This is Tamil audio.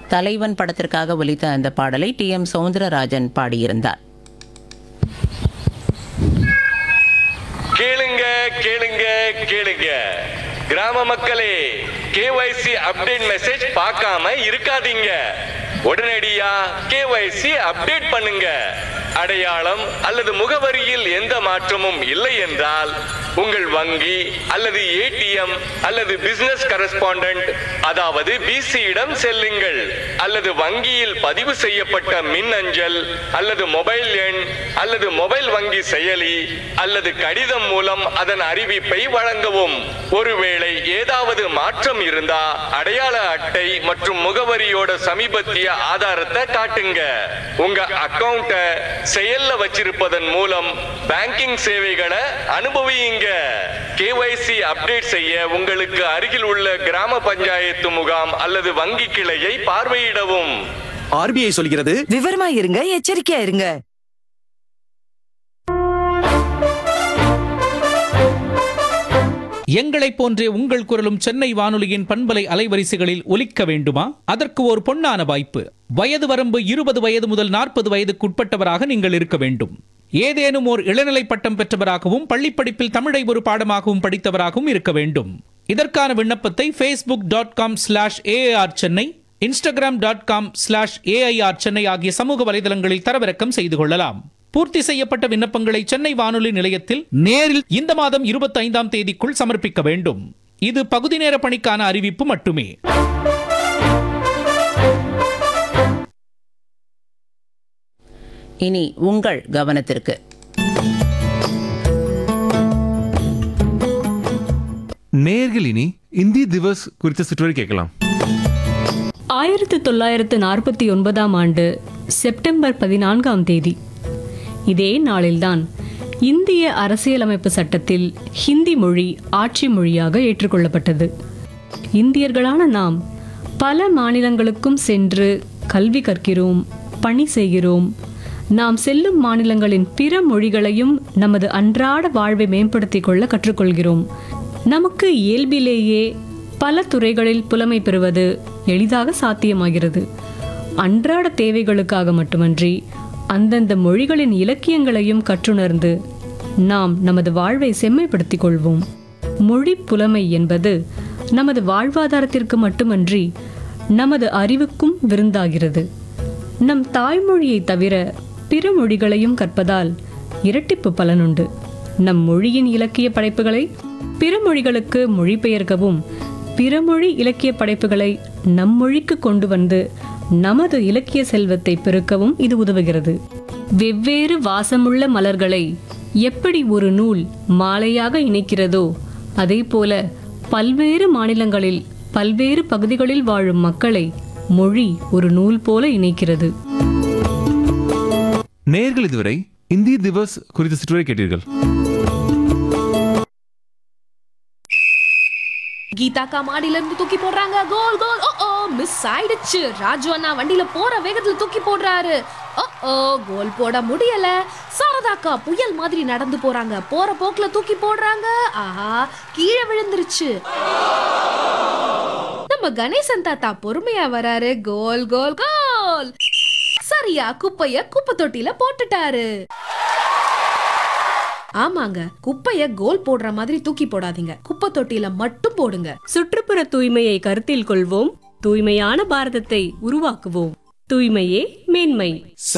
தலைவன் படத்திற்காக ஒலித்த அந்த பாடலை டி எம் சவுந்தரராஜன் பாடியிருந்தார் கேளுங்க கேளுங்க கேளுங்க கிராம மக்களே கேஒய்சி அப்டேட் மெசேஜ் பார்க்காம இருக்காதீங்க உடனடியா கேஒய்சி அப்டேட் பண்ணுங்க அடையாளம் அல்லது முகவரியில் எந்த மாற்றமும் இல்லை என்றால் உங்கள் வங்கி அல்லது ஏடிஎம் அல்லது பிசினஸ் கரஸ்பாண்டன்ட் அதாவது பிசியிடம் செல்லுங்கள் அல்லது வங்கியில் பதிவு செய்யப்பட்ட மின்னஞ்சல் அல்லது மொபைல் எண் அல்லது மொபைல் வங்கி செயலி அல்லது கடிதம் மூலம் அதன் அறிவிப்பை வழங்கவும் ஒருவேளை ஏதாவது மாற்றம் இருந்தா அடையாள அட்டை மற்றும் முகவரியோட சமீபத்திய ஆதாரத்தை காட்டுங்க உங்க அக்கவுண்ட செயல்ல வச்சிருப்பதன் மூலம் பேங்கிங் சேவைகளை அனுபவியுங்க கேஒய்சி அப்டேட் செய்ய உங்களுக்கு அருகில் உள்ள கிராம பஞ்சாயத்து முகாம் அல்லது வங்கி கிளையை பார்வையிடவும் ஆர்பிஐ சொல்கிறது விவரமா இருங்க எச்சரிக்கையா இருங்க எங்களைப் போன்றே உங்கள் குரலும் சென்னை வானொலியின் பண்பலை அலைவரிசைகளில் ஒலிக்க வேண்டுமா அதற்கு ஒரு பொன்னான வாய்ப்பு வயது வரம்பு இருபது வயது முதல் நாற்பது வயதுக்குட்பட்டவராக நீங்கள் இருக்க வேண்டும் ஏதேனும் ஓர் இளநிலை பட்டம் பெற்றவராகவும் பள்ளிப்படிப்பில் தமிழை ஒரு பாடமாகவும் படித்தவராகவும் இருக்க வேண்டும் இதற்கான விண்ணப்பத்தை Facebook dot com slash AIR Chennai Instagram dot com slash AIR Chennai ஆகிய சமூக வலைதளங்களில் தரவிறக்கம் செய்து கொள்ளலாம் பூர்த்தி செய்யப்பட்ட விண்ணப்பங்களை சென்னை வானொலி நிலையத்தில் நேரில் இந்த மாதம் இருபத்தைந்தாம் தேதிக்குள் சமர்ப்பிக்க வேண்டும் இது பகுதி நேர பணிக்கான அறிவிப்பு மட்டுமே இனி உங்கள் கவனத்திற்கு நேர்கள் இனி இந்தி திவஸ் குறித்த சிற்றுரை கேட்கலாம் ஆயிரத்து தொள்ளாயிரத்து நாற்பத்தி ஒன்பதாம் ஆண்டு செப்டம்பர் பதினான்காம் தேதி இதே நாளில்தான் இந்திய அரசியலமைப்பு சட்டத்தில் ஹிந்தி மொழி ஆட்சி மொழியாக ஏற்றுக்கொள்ளப்பட்டது இந்தியர்களான நாம் பல மாநிலங்களுக்கும் சென்று கல்வி கற்கிறோம் பணி செய்கிறோம் நாம் செல்லும் மாநிலங்களின் பிற மொழிகளையும் நமது அன்றாட வாழ்வை மேம்படுத்திக் கொள்ள கற்றுக்கொள்கிறோம் நமக்கு இயல்பிலேயே பல துறைகளில் புலமை பெறுவது எளிதாக சாத்தியமாகிறது அன்றாட தேவைகளுக்காக மட்டுமன்றி அந்தந்த மொழிகளின் இலக்கியங்களையும் கற்றுணர்ந்து நாம் நமது வாழ்வை செம்மைப்படுத்திக் கொள்வோம் மொழி புலமை என்பது நமது வாழ்வாதாரத்திற்கு மட்டுமன்றி நமது அறிவுக்கும் விருந்தாகிறது நம் தாய்மொழியை தவிர பிற மொழிகளையும் கற்பதால் இரட்டிப்பு பலனுண்டு நம் மொழியின் இலக்கிய படைப்புகளை பிற மொழிகளுக்கு மொழிபெயர்க்கவும் பிறமொழி இலக்கிய படைப்புகளை நம் மொழிக்கு கொண்டு வந்து நமது இலக்கிய செல்வத்தை பெருக்கவும் இது உதவுகிறது வெவ்வேறு வாசமுள்ள மலர்களை எப்படி ஒரு நூல் மாலையாக இணைக்கிறதோ அதே போல பல்வேறு மாநிலங்களில் பல்வேறு பகுதிகளில் வாழும் மக்களை மொழி ஒரு நூல் போல இணைக்கிறது நேர்கள் இதுவரை இந்தி திவஸ் குறித்த சிற்றுரை கேட்டீர்கள் கீதா காமாடியில இருந்து தூக்கி போடுறாங்க கோல் கோல் ஓ ஓ மிஸ் ஆயிடுச்சு ராஜு அண்ணா வண்டியில போற வேகத்துல தூக்கி போடுறாரு ஓ ஓ கோல் போட முடியல சாரதாக்கா புயல் மாதிரி நடந்து போறாங்க போற போக்குல தூக்கி போடுறாங்க ஆஹா கீழே விழுந்துருச்சு நம்ம கணேசன் தாத்தா பொறுமையா வராரு கோல் கோல் கோல் சரியா குப்பைய குப்பை தொட்டில போட்டுட்டாரு ஆமாங்க குப்பைய கோல் போடுற மாதிரி தூக்கி போடாதீங்க குப்பை தொட்டில மட்டும் போடுங்க சுற்றுப்புற தூய்மையை கருத்தில் கொள்வோம் தூய்மையான பாரதத்தை உருவாக்குவோம் தூய்மையே மேன்மை